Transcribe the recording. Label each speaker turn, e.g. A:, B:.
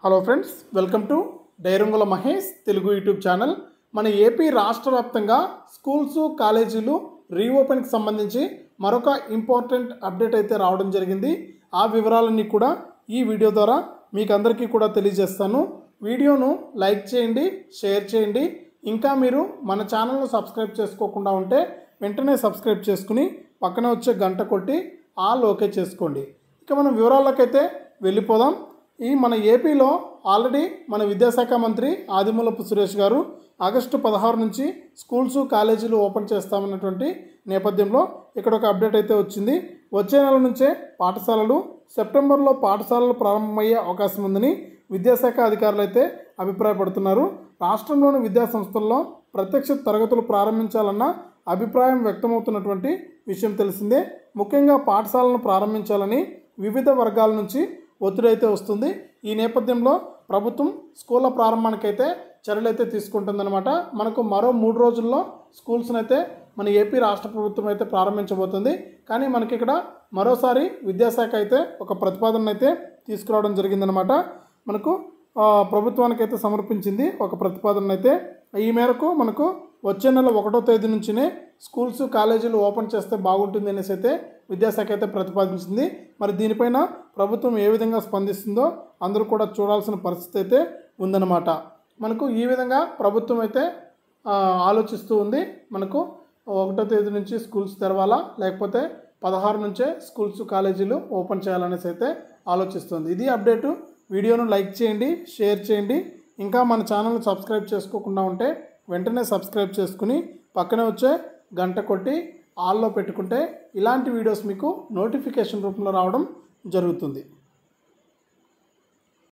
A: hello friends welcome to డైరంగుల Mahesh Telugu YouTube channel మన AP రాష్ట్ర వ్యాప్తంగా స్కూల్స్ కాలేజీలు రీఓపెన్కి సంబంధించి మరొక ఇంపార్టెంట్ అప్డేట్ అయితే రావడం జరిగింది ఆ వివరాలన్నీ కూడా ఈ వీడియో ద్వారా మీకు అందరికీ కూడా తెలియజేస్తాను వీడియోను లైక్ చేయండి షేర్ చేయండి ఇంకా మీరు మన ఛానల్ను సబ్స్క్రైబ్ చేసుకోకుండా ఉంటే వెంటనే సబ్స్క్రైబ్ చేసుకుని పక్కన వచ్చే గంట కొట్టి ఆల్ ఓకే చేసుకోండి ఇక మనం వివరాల్లోకైతే వెళ్ళిపోదాం ఈ మన ఏపీలో ఆల్రెడీ మన విద్యాశాఖ మంత్రి ఆదిమూలపు సురేష్ గారు ఆగస్టు పదహారు నుంచి స్కూల్స్ కాలేజీలు ఓపెన్ చేస్తామన్నటువంటి నేపథ్యంలో ఇక్కడ ఒక అప్డేట్ అయితే వచ్చింది వచ్చే నెల నుంచే పాఠశాలలు సెప్టెంబర్లో పాఠశాలలు ప్రారంభమయ్యే అవకాశం ఉందని విద్యాశాఖ అధికారులు అయితే అభిప్రాయపడుతున్నారు రాష్ట్రంలోని విద్యా సంస్థల్లో ప్రత్యక్ష తరగతులు ప్రారంభించాలన్న అభిప్రాయం వ్యక్తమవుతున్నటువంటి విషయం తెలిసిందే ముఖ్యంగా పాఠశాలను ప్రారంభించాలని వివిధ వర్గాల నుంచి ఒత్తిడి అయితే వస్తుంది ఈ నేపథ్యంలో ప్రభుత్వం స్కూళ్ళ ప్రారంభానికైతే చర్యలు అయితే తీసుకుంటుందన్నమాట మనకు మరో మూడు రోజుల్లో స్కూల్స్ని అయితే మన ఏపీ రాష్ట్ర ప్రభుత్వం అయితే ప్రారంభించబోతుంది కానీ మనకి ఇక్కడ మరోసారి విద్యాశాఖ అయితే ఒక ప్రతిపాదన అయితే తీసుకురావడం జరిగిందనమాట మనకు ఆ, ప్రభుత్వానికైతే సమర్పించింది ఒక ప్రతిపాదన అయితే ఈ మేరకు మనకు వచ్చే నెల ఒకటో తేదీ నుంచినే స్కూల్స్ కాలేజీలు ఓపెన్ చేస్తే బాగుంటుంది అనేసి అయితే విద్యాశాఖ అయితే ప్రతిపాదించింది మరి దీనిపైన ప్రభుత్వం ఏ విధంగా స్పందిస్తుందో అందరూ కూడా చూడాల్సిన పరిస్థితి అయితే ఉందన్నమాట మనకు ఈ విధంగా ప్రభుత్వం అయితే ఆ, ఆలోచిస్తూ ఉంది మనకు ఒకటో తేదీ నుంచి స్కూల్స్ తెరవాలా లేకపోతే పదహారు నుంచే స్కూల్స్ కాలేజీలు ఓపెన్ చేయాలనేసి అయితే ఆలోచిస్తుంది ఇది అప్డేటు వీడియోను లైక్ చేయండి షేర్ చేయండి ఇంకా మన ఛానల్ సబ్స్క్రైబ్ చేసుకోకుండా ఉంటే వెంటనే సబ్స్క్రైబ్ చేసుకుని పక్కనే వచ్చే గంట కొట్టి ఆల్లో పెట్టుకుంటే ఇలాంటి వీడియోస్ మీకు నోటిఫికేషన్ రూపంలో రావడం జరుగుతుంది